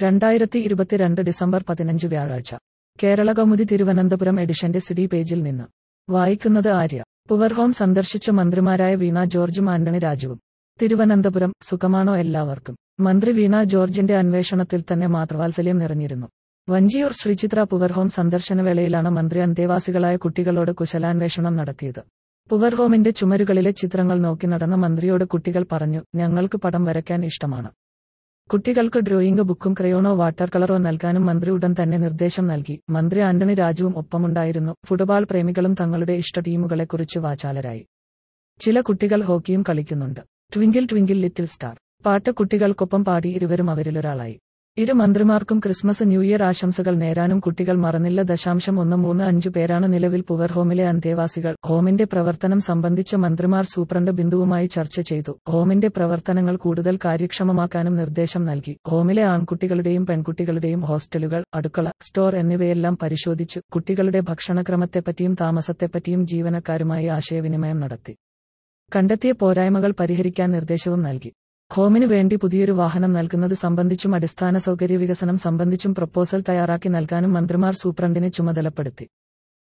രണ്ടായിരത്തി ഇരുപത്തിരണ്ട് ഡിസംബർ പതിനഞ്ച് വ്യാഴാഴ്ച കേരള കൗമുദി തിരുവനന്തപുരം എഡിഷന്റെ സിഡി പേജിൽ നിന്ന് വായിക്കുന്നത് ആര്യ പുവർഹോം സന്ദർശിച്ച മന്ത്രിമാരായ വീണ ജോർജും ആന്റണി രാജുവും തിരുവനന്തപുരം സുഖമാണോ എല്ലാവർക്കും മന്ത്രി വീണ ജോർജിന്റെ അന്വേഷണത്തിൽ തന്നെ മാതൃവാത്സല്യം നിറഞ്ഞിരുന്നു വഞ്ചിയൂർ ശ്രീചിത്ര പുവർഹോം സന്ദർശനവേളയിലാണ് മന്ത്രി അന്തേവാസികളായ കുട്ടികളോട് കുശലാന്വേഷണം നടത്തിയത് പുവർഹോമിന്റെ ചുമരുകളിലെ ചിത്രങ്ങൾ നോക്കി നടന്ന മന്ത്രിയോട് കുട്ടികൾ പറഞ്ഞു ഞങ്ങൾക്ക് പടം വരയ്ക്കാൻ ഇഷ്ടമാണ് കുട്ടികൾക്ക് ഡ്രോയിംഗ് ബുക്കും ക്രയോണോ വാട്ടർ കളറോ നൽകാനും മന്ത്രി ഉടൻ തന്നെ നിർദ്ദേശം നൽകി മന്ത്രി ആന്റണി രാജുവും ഒപ്പമുണ്ടായിരുന്നു ഫുട്ബോൾ പ്രേമികളും തങ്ങളുടെ ഇഷ്ട ടീമുകളെക്കുറിച്ച് വാചാലരായി ചില കുട്ടികൾ ഹോക്കിയും കളിക്കുന്നുണ്ട് ട്വിങ്കിൾ ട്വിങ്കിൾ ലിറ്റിൽ സ്റ്റാർ പാട്ട് കുട്ടികൾക്കൊപ്പം പാടി ഇരുവരും അവരിലൊരാളായി ഇരു മന്ത്രിമാർക്കും ക്രിസ്മസ് ന്യൂ ഇയർ ആശംസകൾ നേരാനും കുട്ടികൾ മറന്നില്ല ദശാംശം ഒന്ന് മൂന്ന് അഞ്ചു പേരാണ് നിലവിൽ പുവർ ഹോമിലെ അന്തേവാസികൾ ഹോമിന്റെ പ്രവർത്തനം സംബന്ധിച്ച മന്ത്രിമാർ സൂപ്രണ്ട് ബിന്ദുവുമായി ചർച്ച ചെയ്തു ഹോമിന്റെ പ്രവർത്തനങ്ങൾ കൂടുതൽ കാര്യക്ഷമമാക്കാനും നിർദ്ദേശം നൽകി ഹോമിലെ ആൺകുട്ടികളുടെയും പെൺകുട്ടികളുടെയും ഹോസ്റ്റലുകൾ അടുക്കള സ്റ്റോർ എന്നിവയെല്ലാം പരിശോധിച്ചു കുട്ടികളുടെ ഭക്ഷണക്രമത്തെപ്പറ്റിയും താമസത്തെപ്പറ്റിയും ജീവനക്കാരുമായി ആശയവിനിമയം നടത്തി കണ്ടെത്തിയ പോരായ്മകൾ പരിഹരിക്കാൻ നിർദ്ദേശവും നൽകി ഹോമിനു വേണ്ടി പുതിയൊരു വാഹനം നൽകുന്നത് സംബന്ധിച്ചും അടിസ്ഥാന സൗകര്യ വികസനം സംബന്ധിച്ചും പ്രപ്പോസൽ തയ്യാറാക്കി നൽകാനും മന്ത്രിമാർ സൂപ്രണ്ടിനെ ചുമതലപ്പെടുത്തി